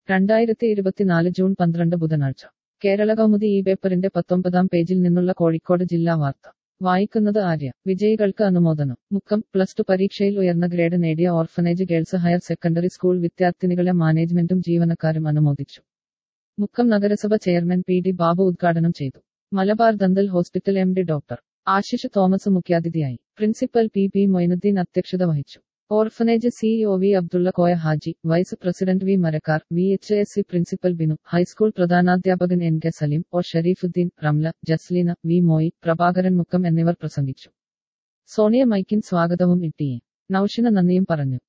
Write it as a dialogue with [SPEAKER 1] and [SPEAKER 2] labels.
[SPEAKER 1] രണ്ടായിരത്തി ഇരുപത്തിനാല് ജൂൺ പന്ത്രണ്ട് ബുധനാഴ്ച കേരള കൗമുദി ഈ പേപ്പറിന്റെ പത്തൊമ്പതാം പേജിൽ നിന്നുള്ള കോഴിക്കോട് ജില്ലാ വാർത്ത വായിക്കുന്നത് ആര്യ വിജയികൾക്ക് അനുമോദനം മുക്കം പ്ലസ് ടു പരീക്ഷയിൽ ഉയർന്ന ഗ്രേഡ് നേടിയ orphanage girls higher secondary school വിദ്യാർത്ഥിനികളെ മാനേജ്മെന്റും ജീവനക്കാരും അനുമോദിച്ചു മുക്കം നഗരസഭ ചെയർമാൻ പി ഡി ബാബു ഉദ്ഘാടനം ചെയ്തു Malabar dental hospital M D doctor Ashish Thomas മുഖ്യാതിഥിയായി പ്രിൻസിപ്പൽ പി പി മൊയിനുദ്ദീൻ അധ്യക്ഷത വഹിച്ചു orphanage CEO V Abdulla Koya Haji vice president V Marakkar V H S C principal Binu high school പ്രധാനാധ്യാപകൻ N K Saleem O Sharifuddin Ramla Jasleena V Moyi Prabhakaran Mukkam എന്നിവർ പ്രസംഗിച്ചു സോണിയ മൈക്കിൻ സ്വാഗതവും ഇട്ടിയെ നൌഷിന നന്ദിയും പറഞ്ഞു